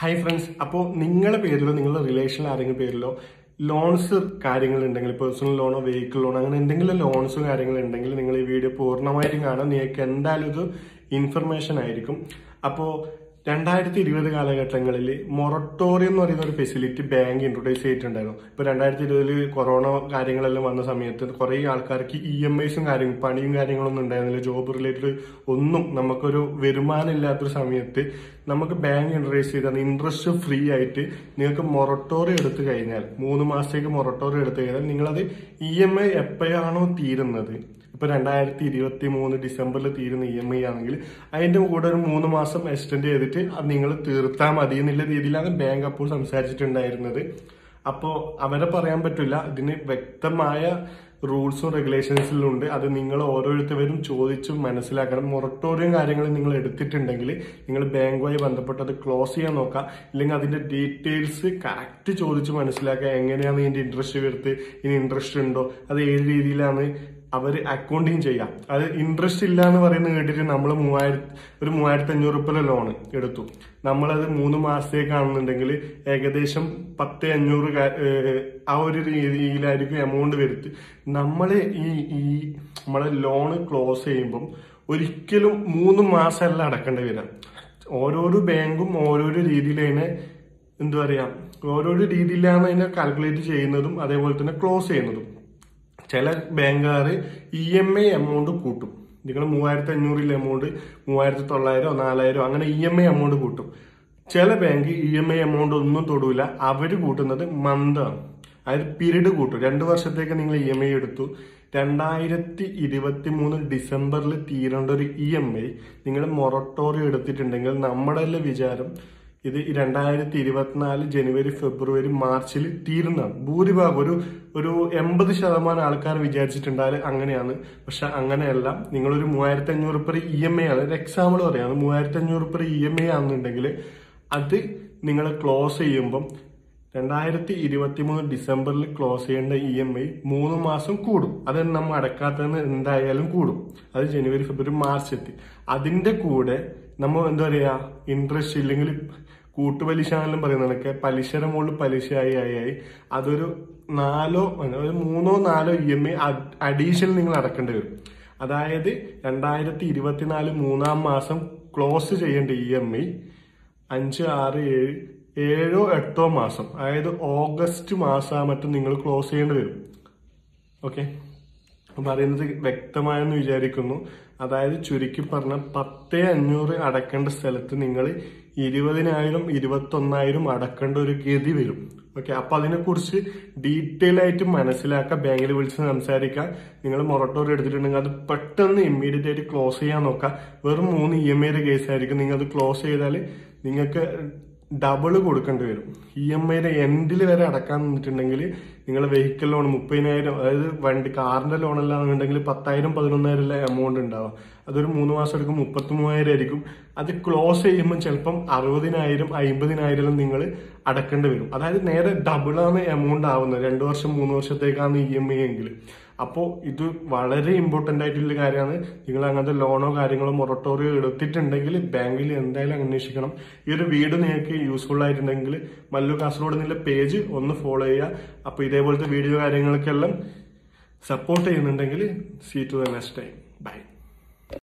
hi friends അപ്പോൾ നിങ്ങളുടെ പേരിലോ നിങ്ങളുടെ റിലേഷനിൽ ആരെങ്കിലും പേരിലോ ലോൺസ് കാര്യങ്ങൾ ഉണ്ടെങ്കിൽ പേഴ്സണൽ ലോണോ വെഹിക്കിൾ ലോണോ അങ്ങനെ എന്തെങ്കിലും ലോൺസ് കാര്യങ്ങൾ ഉണ്ടെങ്കിൽ നിങ്ങൾ ഈ വീഡിയോ പൂർണ്ണമായിട്ടും കാണാൻ നിങ്ങൾക്ക് എന്തായാലും ഇത് ഇൻഫർമേഷൻ ആയിരിക്കും അപ്പോൾ രണ്ടായിരത്തി ഇരുപത് കാലഘട്ടങ്ങളിൽ മൊറട്ടോറിയം എന്ന് പറയുന്ന ഒരു ഫെസിലിറ്റി ബാങ്ക് ഇൻട്രൊഡ്യൂസ് ചെയ്തിട്ടുണ്ടായിരുന്നു ഇപ്പൊ രണ്ടായിരത്തി ഇരുപതിൽ കൊറോണ കാര്യങ്ങളെല്ലാം വന്ന സമയത്ത് കുറെ ആൾക്കാർക്ക് ഇ എം ഐസും കാര്യങ്ങളും പണിയും കാര്യങ്ങളൊന്നും ഉണ്ടായിരുന്നില്ല ജോബ് റിലേറ്റഡ് ഒന്നും നമുക്കൊരു വരുമാനം ഇല്ലാത്തൊരു സമയത്ത് നമുക്ക് ബാങ്ക് ഇൻട്രൊഡ്യൂസ് ചെയ്ത ഇൻട്രസ്റ്റ് ഫ്രീ ആയിട്ട് നിങ്ങൾക്ക് മൊറട്ടോറിയം എടുത്തു കഴിഞ്ഞാൽ മൂന്ന് മാസത്തേക്ക് മൊറട്ടോറിയം എടുത്തു കഴിഞ്ഞാൽ നിങ്ങളത് ഇ എം ഐ എപ്പോഴാണോ തീരുന്നത് ഇപ്പൊ രണ്ടായിരത്തി ഇരുപത്തി മൂന്ന് ഡിസംബറിൽ തീരുന്ന ഇ എം ഐ ആണെങ്കിൽ അതിന്റെ കൂടെ ഒരു മൂന്ന് മാസം എക്സ്റ്റെൻഡ് ചെയ്തിട്ട് അത് നിങ്ങൾ തീർത്താൽ മതി എന്നുള്ള രീതിയിലാണ് ബാങ്ക് അപ്പോൾ സംസാരിച്ചിട്ടുണ്ടായിരുന്നത് അപ്പോൾ അവരെ പറയാൻ പറ്റില്ല ഇതിന് വ്യക്തമായ റൂൾസും റെഗുലേഷൻസിലും ഉണ്ട് അത് നിങ്ങൾ ഓരോരുത്തരും ചോദിച്ച് മനസ്സിലാക്കണം മൊറട്ടോറിയം കാര്യങ്ങൾ നിങ്ങൾ എടുത്തിട്ടുണ്ടെങ്കിൽ നിങ്ങൾ ബാങ്കുമായി ബന്ധപ്പെട്ട് അത് ക്ലോസ് ചെയ്യാൻ നോക്കുക ഇല്ലെങ്കിൽ അതിന്റെ ഡീറ്റെയിൽസ് കറക്റ്റ് ചോദിച്ച് മനസ്സിലാക്കുക എങ്ങനെയാണ് ഇതിന്റെ ഇൻട്രസ്റ്റ് വരുത്ത് ഇനി ഇൻട്രസ്റ്റ് ഉണ്ടോ അത് ഏത് രീതിയിലാണ് അവർ അക്കൗണ്ടിങ് ചെയ്യാം അത് ഇൻട്രസ്റ്റ് ഇല്ല എന്ന് പറയുന്നത് കേട്ടിട്ട് നമ്മൾ മൂവായിരത്തി ഒരു മൂവായിരത്തി അഞ്ഞൂറ് രൂപ ലോൺ എടുത്തു നമ്മളത് മൂന്ന് മാസത്തേക്കാണെന്നുണ്ടെങ്കിൽ ഏകദേശം പത്ത് അഞ്ഞൂറ് കാ- ഏഹ് ആ ഒരു രീതിയിലായിരിക്കും എമൗണ്ട് വരുത്ത് നമ്മൾ ഈ ഈ നമ്മളെ ലോൺ ക്ലോസ് ചെയ്യുമ്പം ഒരിക്കലും മൂന്ന് മാസമല്ല അടക്കേണ്ടി വരാം ഓരോരോ ബാങ്കും ഓരോരോ രീതിയിലാണ് എന്താ പറയാ ഓരോരോ രീതിയിലാണ് അതിനെ കാൽക്കുലേറ്റ് ചെയ്യുന്നതും അതേപോലെ തന്നെ ക്ലോസ് ചെയ്യുന്നതും ചില ബാങ്കുകാർ ഇ എം ഐ എമൗണ്ട് കൂട്ടും നിങ്ങൾ മൂവായിരത്തി അഞ്ഞൂറിൽ എമൗണ്ട് മൂവായിരത്തി തൊള്ളായിരം നാലായിരം അങ്ങനെ ഇ എം ഐ എമൗണ്ട് കൂട്ടും ചില bank E M I amount ഒന്നും തൊടൂല അവർ കൂട്ടുന്നത് മന്താണ് അതായത് പീരീഡ് കൂട്ടും രണ്ട് വർഷത്തേക്ക് നിങ്ങൾ ഇ എം ഐ എടുത്തു രണ്ടായിരത്തി ഇരുപത്തി മൂന്ന് ഡിസംബറിൽ തീരേണ്ട ഒരു ഇ എം ഐ നിങ്ങൾ മൊറട്ടോറിയം എടുത്തിട്ടുണ്ടെങ്കിൽ നമ്മുടെ എല്ലാം വിചാരം ഇത് രണ്ടായിരത്തി ഇരുപത്തിനാല് ജനുവരി ഫെബ്രുവരി മാർച്ചിൽ തീരുന്നതാണ് ഭൂരിഭാഗം ഒരു ഒരു എൺപത് ശതമാനം ആൾക്കാർ വിചാരിച്ചിട്ടുണ്ടായാൽ അങ്ങനെയാണ് പക്ഷെ അങ്ങനെയല്ല നിങ്ങളൊരു മൂവായിരത്തി അഞ്ഞൂറ് റുപ്യ ഇ എം ഐ ആണ് ഒരു എക്സാമ്പിൾ പറയാണ് മൂവായിരത്തി അഞ്ഞൂറ് റുപ്യ ഇ എം ഐ ആണെന്നുണ്ടെങ്കിൽ അത് നിങ്ങൾ ക്ലോസ് ചെയ്യുമ്പം രണ്ടായിരത്തി ഇരുപത്തി മൂന്ന് ഡിസംബറിൽ ക്ലോസ് ചെയ്യേണ്ട ഇ എം ഐ മൂന്ന് മാസം കൂടും അത് നമ്മൾ അടക്കാത്തതെന്ന് എന്തായാലും കൂടും അത് ജനുവരി ഫെബ്രുവരി മാർച്ച് എത്തി അതിന്റെ കൂടെ നമ്മൾ എന്താ പറയാ ഇൻട്രസ്റ്റ് ഇല്ലെങ്കിൽ കൂട്ടുപലിശ എന്നെല്ലാം പറയുന്നതൊക്കെ പലിശയുടെ മുകളിൽ പലിശയായി ആയി ആയി അതൊരു നാലോ ഒരു മൂന്നോ നാലോ ഇ എം ഐ അഡീഷണൽ നിങ്ങൾ അടക്കേണ്ടി വരും അതായത് രണ്ടായിരത്തി ഇരുപത്തിനാല് മൂന്നാം മാസം ക്ലോസ് ചെയ്യേണ്ട ഇ എം ഐ അഞ്ച് ആറ് ഏഴ് ഏഴോ എട്ടോ മാസം അതായത് ഓഗസ്റ്റ് മാസമാകുമ്പോൾ നിങ്ങൾ ക്ലോസ് ചെയ്യേണ്ടി വരും ഓക്കെ പറയുന്നത് വ്യക്തമായെന്ന് വിചാരിക്കുന്നു അതായത് ചുരുക്കി പറഞ്ഞ പത്തേ അഞ്ഞൂറ് അടക്കേണ്ട സ്ഥലത്ത് നിങ്ങൾ ഇരുപതിനായിരം ഇരുപത്തൊന്നായിരം അടക്കേണ്ട ഒരു ഗതി വരും ഓക്കെ അപ്പൊ അതിനെക്കുറിച്ച് ഡീറ്റെയിൽ ആയിട്ട് മനസ്സിലാക്കുക ബാങ്കിൽ വിളിച്ച് സംസാരിക്കുക നിങ്ങൾ മൊറട്ടോറിയം എടുത്തിട്ടുണ്ടെങ്കിൽ അത് പെട്ടെന്ന് ഇമ്മീഡിയറ്റ് ആയിട്ട് ക്ലോസ് ചെയ്യാൻ നോക്കുക വെറും മൂന്ന് ഇ എം ഐയുടെ കേസ് ആയിരിക്കും നിങ്ങൾ അത് ക്ലോസ് ചെയ്താൽ നിങ്ങൾക്ക് ഡബിൾ കൊടുക്കേണ്ടി വരും ഇ എം ഐയുടെ എൻഡിൽ വരെ അടക്കാൻ നിന്നിട്ടുണ്ടെങ്കിൽ നിങ്ങൾ വെഹിക്കിൾ ലോൺ മുപ്പതിനായിരം അതായത് വണ്ടി കാറിന്റെ ലോൺ എല്ലാം ഉണ്ടെങ്കിൽ പത്തായിരം പതിനൊന്നായിരം അല്ല എമൗണ്ട് ഉണ്ടാവും അതൊരു മൂന്ന് മാസം എടുക്കും മുപ്പത്തി മൂവായിരം ആയിരിക്കും അത് ക്ലോസ് ചെയ്യുമ്പോൾ ചിലപ്പം അറുപതിനായിരം അമ്പതിനായിരം നിങ്ങൾ അടക്കേണ്ടി വരും അതായത് നേരെ ഡബിളാണ് എമൗണ്ട് ആവുന്നത് രണ്ടു വർഷം മൂന്ന് വർഷത്തേക്കാണ് ഇ എം ഐ എങ്കിൽ അപ്പോൾ ഇത് വളരെ ഇമ്പോർട്ടന്റ് ആയിട്ടുള്ള കാര്യമാണ് നിങ്ങൾ അങ്ങനത്തെ ലോണോ കാര്യങ്ങളോ മൊറട്ടോറിയോ എടുത്തിട്ടുണ്ടെങ്കിൽ ബാങ്കിൽ എന്തായാലും അന്വേഷിക്കണം ഈ ഒരു വീഡിയോ നിങ്ങൾക്ക് യൂസ്ഫുൾ ആയിട്ടുണ്ടെങ്കിൽ മല്ലു കാസർഗോഡ് എന്നുള്ള പേജ് ഒന്ന് ഫോളോ ചെയ്യുക അപ്പോൾ ഇതേപോലത്തെ വീഡിയോ കാര്യങ്ങൾക്കെല്ലാം സപ്പോർട്ട് ചെയ്യുന്നുണ്ടെങ്കിൽ see to the next time by